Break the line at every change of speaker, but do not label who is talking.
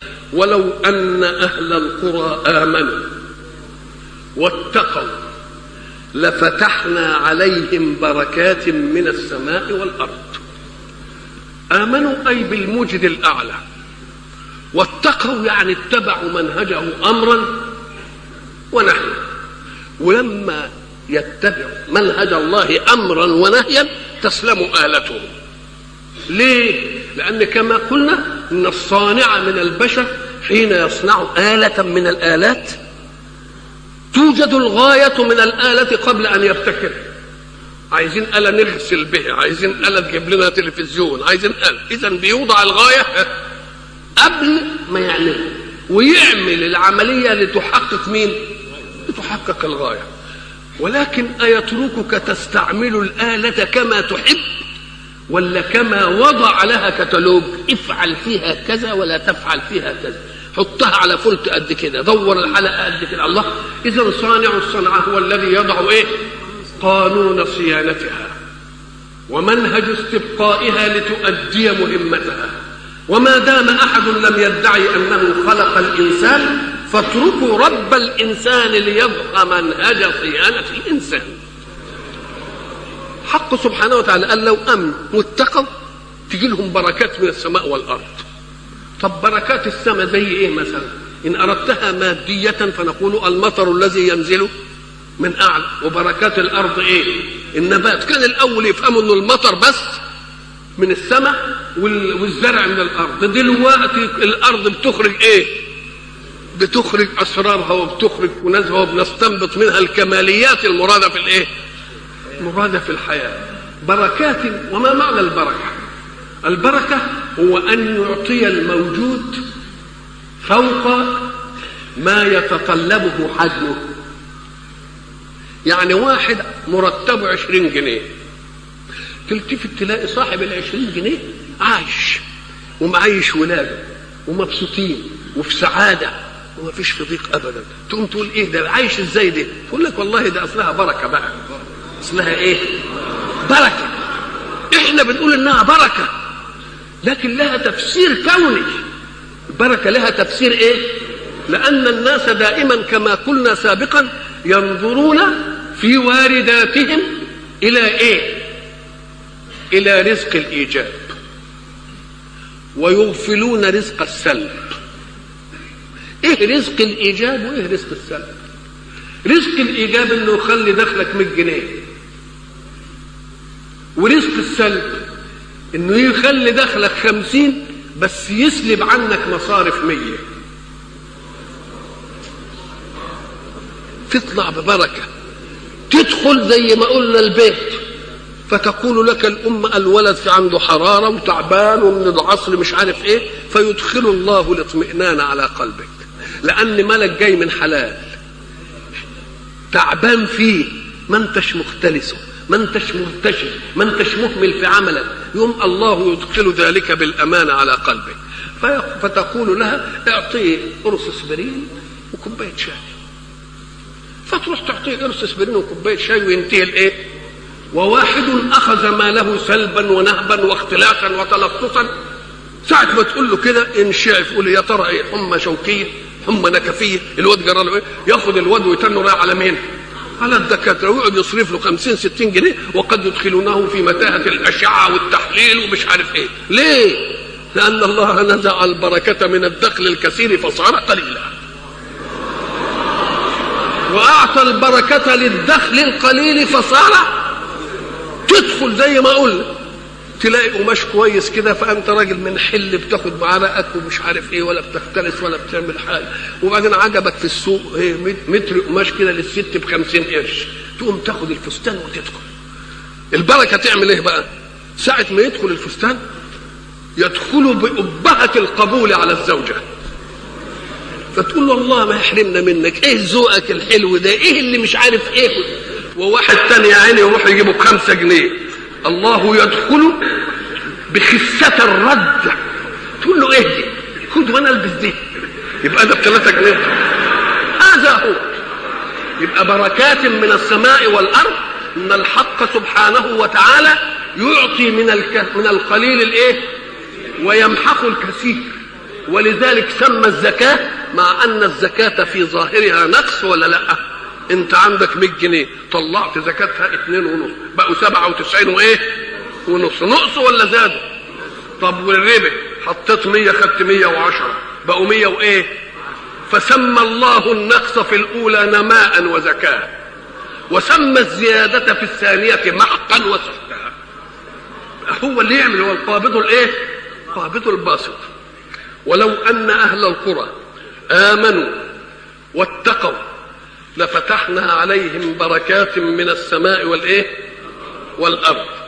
ولو أن أهل القرى آمنوا واتقوا لفتحنا عليهم بركات من السماء والأرض آمنوا أي بالموجد الأعلى واتقوا يعني اتبعوا منهجه أمرا ونهيا ولما يتبع منهج الله أمرا ونهيا تسلم آلته ليه؟ لأن كما قلنا إن الصانع من البشر حين يصنع آلة من الآلات توجد الغاية من الآلة قبل أن يبتكر عايزين آلة نغسل بها عايزين آلة تجيب لنا تلفزيون عايزين آلة إذا بيوضع الغاية قبل ما يعملها ويعمل العملية لتحقق مين لتحقق الغاية ولكن أيتركك تستعمل الآلة كما تحب ولا كما وضع لها كتالوج افعل فيها كذا ولا تفعل فيها كذا حطها على فلت قد كده دور الحلقه قد كده الله اذا صانع الصنعه هو الذي يضع ايه قانون صيانتها ومنهج استبقائها لتؤدي مهمتها وما دام احد لم يدعي انه خلق الانسان فاتركوا رب الانسان ليضع منهج صيانه الانسان حق سبحانه وتعالى قال لو امن واتقوا تجي لهم بركات من السماء والارض طب بركات السماء زي ايه مثلا ان اردتها ماديه فنقول المطر الذي ينزل من اعلى وبركات الارض ايه النبات كان الاول يفهموا انه المطر بس من السماء والزرع من الارض دلوقتي الارض بتخرج ايه بتخرج اسرارها وبتخرج كنازها وبنستنبط منها الكماليات المراده في الايه المرادة في الحياة بركات وما معنى البركة البركة هو أن يعطي الموجود فوق ما يتطلبه حجمه يعني واحد مرتبه عشرين جنيه تلتفت تلاقي صاحب العشرين جنيه عايش ومعيش ولاده ومبسوطين وفي سعادة وما فيش في ضيق أبدا تقوم تقول إيه ده عايش إزاي ده تقول لك والله ده أصلها بركة بقى اسمها ايه بركة احنا بنقول انها بركة لكن لها تفسير كوني البركة لها تفسير ايه لان الناس دائما كما قلنا سابقا ينظرون في وارداتهم الى ايه الى رزق الايجاب ويغفلون رزق السلب ايه رزق الايجاب وايه رزق السلب رزق الايجاب انه يخلي دخلك 100 جنيه ورزق السلب انه يخلي دخلك خمسين بس يسلب عنك مصارف مية تطلع ببركة تدخل زي ما قلنا البيت فتقول لك الأم الولد في عنده حرارة وتعبان ومن العصر مش عارف ايه فيدخل الله الاطمئنان على قلبك لأن ملك جاي من حلال تعبان فيه ما انتش مختلسه ما انتش مرتشي ما انتش مهمل في عملك يوم الله يدخل ذلك بالامان على قلبك فتقول لها اعطيه قرص اسبرين وكوبايه شاي فتروح تعطيه قرص اسبرين وكوبايه شاي وينتهي الايه وواحد اخذ ماله سلبا ونهبا واختلاسا وتلصصا ساعة ما تقول له كده انشعف يقول يا ترى ايه حمى شوكيه حمى نكفيه الواد جرى له ايه ياخد الواد ويتنه رايح على مين؟ على الدكاتره ويقعد يصرف له 50 60 جنيه وقد يدخلونه في متاهه الاشعه والتحليل ومش عارف ايه ليه لان الله نزع البركه من الدخل الكثير فصار قليلا واعطى البركه للدخل القليل فصار تدخل زي ما قلنا تلاقي قماش كويس كده فانت راجل من حل بتاخد معرقك ومش عارف ايه ولا بتختلس ولا بتعمل حاجه وبعدين عجبك في السوق ايه متر قماش كده للست ب 50 قرش تقوم تاخد الفستان وتدخل البركه تعمل ايه بقى؟ ساعه ما يدخل الفستان يدخل بأبهة القبول على الزوجة فتقول له الله ما يحرمنا منك ايه ذوقك الحلو ده ايه اللي مش عارف ايه وواحد تاني يا عيني يروح يجيبه بخمسة جنيه الله يدخل بخسة الرد تقول له ايه دي خد وانا البس دي يبقى ده بثلاثة جنيه هذا هو يبقى بركات من السماء والارض ان الحق سبحانه وتعالى يعطي من الك... من القليل الايه ويمحق الكثير ولذلك سمى الزكاة مع أن الزكاة في ظاهرها نقص ولا لا أنت عندك 100 جنيه طلعت زكاتها اتنين ونص بقوا 97 وإيه ونص نقص ولا زادوا طب والربا حطيت 100 خدت 110 بقوا 100 وإيه فسمى الله النقص في الأولى نماء وزكاة وسمى الزيادة في الثانية محقا وسحقا هو اللي يعمل هو القابض الايه؟ قابض الباسط ولو ان اهل القرى امنوا واتقوا لفتحنا عليهم بركات من السماء والايه؟ والارض